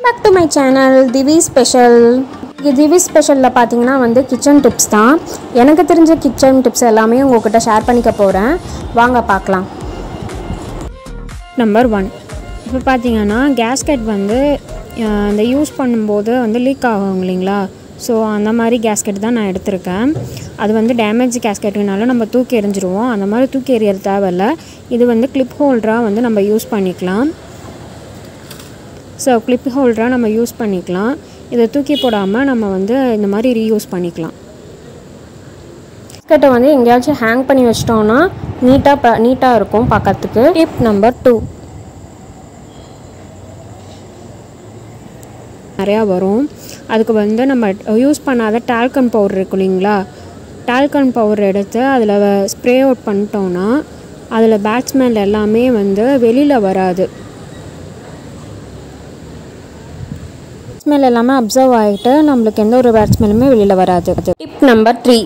back to my channel TV special இது TV ஸ்பெஷலில் பார்த்தீங்கன்னா வந்து கிச்சன் டிப்ஸ் தான் எனக்கு தெரிஞ்ச கிச்சன் டிப்ஸ் எல்லாமே உங்ககிட்ட ஷேர் பண்ணிக்க போகிறேன் வாங்க பார்க்கலாம் நம்பர் ஒன் இப்போ பார்த்தீங்கன்னா கேஸ்கெட் வந்து அஹ், இந்த யூஸ் பண்ணும்போது வந்து லீக் ஆகும் இல்லைங்களா ஸோ அந்த மாதிரி கேஸ்கெட் தான் நான் எடுத்திருக்கேன் அது வந்து டேமேஜ் கேஸ்கெட்டுனால நம்ம தூக்கி எறிஞ்சிருவோம் அந்த மாதிரி தூக்கி எறியறது தேவையில்ல இது வந்து கிளிப் ஹோல்டராக வந்து நம்ம யூஸ் பண்ணிக்கலாம் ஸோ கிளிப் ஹோல்டராக நம்ம யூஸ் பண்ணிக்கலாம் இதை தூக்கி போடாமல் நம்ம வந்து இந்த மாதிரி ரீயூஸ் பண்ணிக்கலாம் பிஸ்கட்டை வந்து எங்கேயாச்சும் ஹேங் பண்ணி வச்சிட்டோம்னா நீட்டாக ப நீட்டாக இருக்கும் பார்க்கறதுக்கு டிப் நம்பர் டூ நிறையா வரும் அதுக்கு வந்து நம்ம யூஸ் பண்ணாத டால்கன் பவுடர் இருக்கு இல்லைங்களா டால்கன் பவுடர் எடுத்து அதில் ஸ்ப்ரே அவுட் பண்ணிட்டோம்னா அதில் பேட்ஸ்மேன் எல்லாமே வந்து வெளியில் வராது ஸ்மெல் எல்லாமே அப்சர்வ் ஆகிட்டு நம்மளுக்கு எந்த ஒரு பேட் ஸ்மெல்லுமே வெளியில் வராது tip number three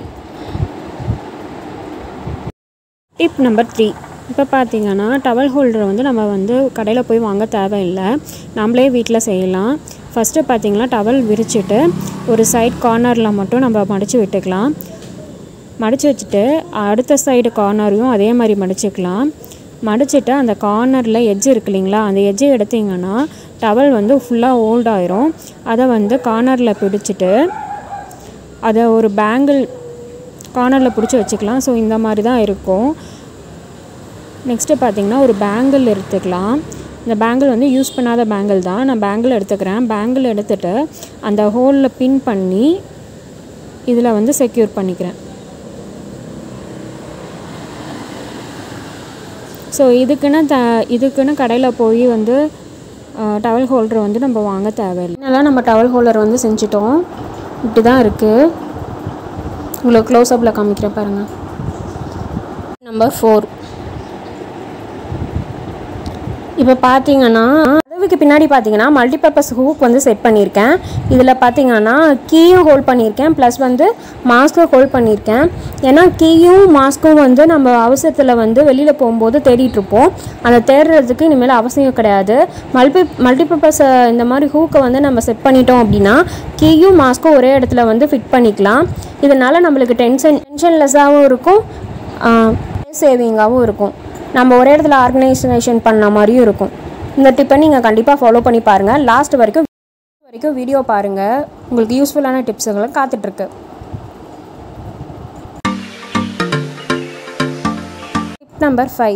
tip number three இப்போ பார்த்தீங்கன்னா டவல் ஹோல்டரை வந்து நம்ம வந்து கடையில் போய் வாங்க தேவையில்லை நம்மளே வீட்டில் செய்யலாம் ஃபஸ்ட்டு பார்த்தீங்கன்னா டவல் விரிச்சிட்டு ஒரு சைட் கார்னரில் மட்டும் நம்ம மடித்து விட்டுக்கலாம் மடித்து வச்சுட்டு அடுத்த சைடு கார்னரையும் அதே மாதிரி மடிச்சுக்கலாம் மடிச்சிட்டு அந்த கார்னரில் எட்ஜ் இருக்கு இல்லைங்களா அந்த எட்ஜை எடுத்தீங்கன்னா டவல் வந்து ஃபுல்லாக ஓல்ட் ஆயிரும் அதை வந்து கார்னரில் பிடிச்சிட்டு அதை ஒரு பேங்கிள் கார்னரில் பிடிச்சி வச்சுக்கலாம் ஸோ இந்த மாதிரி தான் இருக்கும் நெக்ஸ்ட்டு பார்த்தீங்கன்னா ஒரு பேங்கிள் எடுத்துக்கலாம் இந்த பேங்கிள் வந்து யூஸ் பண்ணாத பேங்கிள் தான் நான் பேங்கிள் எடுத்துக்கிறேன் பேங்கிள் எடுத்துட்டு அந்த ஹோலில் பின் பண்ணி இதில் வந்து செக்யூர் பண்ணிக்கிறேன் ஸோ இதுக்குன்னு த இதுக்குன்னு கடையில் போய் வந்து டவல் ஹோல்டர் வந்து நம்ம வாங்க தேவையில்லை இதெல்லாம் நம்ம டவல் ஹோல்டர் வந்து செஞ்சிட்டோம் இப்படி தான் இருக்குது உங்களுக்கு க்ளோஸ்அப்பில் காமிக்கிறேன் பாருங்கள் நம்பர் ஃபோர் இப்போ பார்த்தீங்கன்னா கதவுக்கு பின்னாடி பார்த்தீங்கன்னா மல்டிபர்பஸ் ஹூக் வந்து செட் பண்ணியிருக்கேன் இதில் பார்த்தீங்கன்னா கீயும் ஹோல்ட் பண்ணியிருக்கேன் ப்ளஸ் வந்து மாஸ்க்கும் ஹோல்ட் பண்ணியிருக்கேன் ஏன்னா கீயும் மாஸ்க்கும் வந்து நம்ம அவசரத்தில் வந்து வெளியில் போகும்போது தேடிட்டு இருப்போம் அந்த தேடுறதுக்கு இனிமேல் அவசியம் கிடையாது மல்டி மல்டிபர்பஸ் இந்த மாதிரி ஹூக்கை வந்து நம்ம செட் பண்ணிட்டோம் அப்படின்னா கீயும் மாஸ்க்கும் ஒரே இடத்துல வந்து ஃபிட் பண்ணிக்கலாம் இதனால் நம்மளுக்கு டென்ஷன் டென்ஷன்லெஸ்ஸாகவும் இருக்கும் சேவிங்காகவும் இருக்கும் நம்ம ஒரே இடத்துல ஆர்கனைசேஷன் பண்ண மாதிரியும் இருக்கும் இந்த டிப்பை நீங்கள் கண்டிப்பாக ஃபாலோ பண்ணி பாருங்கள் லாஸ்ட் வரைக்கும் வரைக்கும் வீடியோ பாருங்கள் உங்களுக்கு யூஸ்ஃபுல்லான டிப்ஸுகளை காத்துட்ருக்கு டிப் நம்பர் ஃபைவ்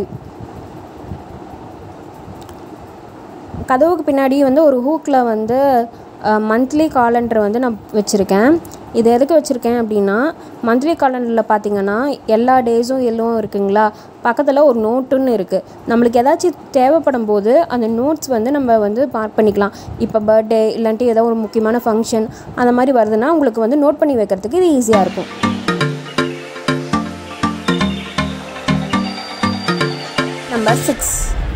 கதவுக்கு பின்னாடி வந்து ஒரு ஹூக்கில் வந்து மந்த்லி காலண்டர் வந்து நான் வச்சுருக்கேன் இது எதுக்கு வச்சுருக்கேன் அப்படின்னா மந்த்லி காலண்டரில் பார்த்தீங்கன்னா எல்லா டேஸும் எல்லாம் இருக்குங்களா பக்கத்தில் ஒரு நோட்டுன்னு இருக்குது நம்மளுக்கு ஏதாச்சும் தேவைப்படும் போது அந்த நோட்ஸ் வந்து நம்ம வந்து மார்க் பண்ணிக்கலாம் இப்போ பர்த்டே இல்லாட்டி ஏதோ ஒரு முக்கியமான ஃபங்க்ஷன் அந்த மாதிரி வருதுன்னா உங்களுக்கு வந்து நோட் பண்ணி வைக்கிறதுக்கு இது ஈஸியாக இருக்கும் நம்பர் சிக்ஸ்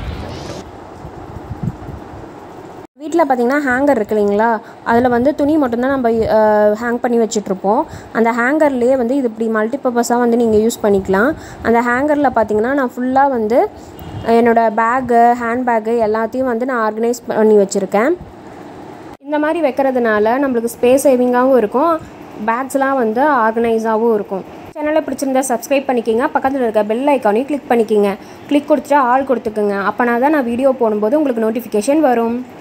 வீட்டில் பார்த்தீங்கன்னா ஹேங்கர் இருக்கு இல்லைங்களா அதில் வந்து துணி மட்டும்தான் நம்ம ஹேங் பண்ணி வச்சுட்ருப்போம் அந்த ஹேங்கர்லேயே வந்து இது இப்படி மல்டிபர்பஸாக வந்து நீங்கள் யூஸ் பண்ணிக்கலாம் அந்த ஹேங்கரில் பார்த்தீங்கன்னா நான் ஃபுல்லாக வந்து என்னோடய பேக்கு ஹேண்ட் பேக்கு எல்லாத்தையும் வந்து நான் ஆர்கனைஸ் பண்ணி வச்சுருக்கேன் இந்த மாதிரி வைக்கிறதுனால நம்மளுக்கு ஸ்பேஸ் சேவிங்காகவும் இருக்கும் பேக்ஸ்லாம் வந்து ஆர்கனைஸாகவும் இருக்கும் சேனலை பிடிச்சிருந்தா சப்ஸ்கிரைப் பண்ணிக்கிங்க பக்கத்தில் இருக்க பெல் ஐக்கானையும் கிளிக் பண்ணிக்கிங்க கிளிக் கொடுத்துட்டு ஆள் கொடுத்துக்குங்க அப்போனா தான் நான் வீடியோ போடும்போது உங்களுக்கு நோட்டிஃபிகேஷன் வரும்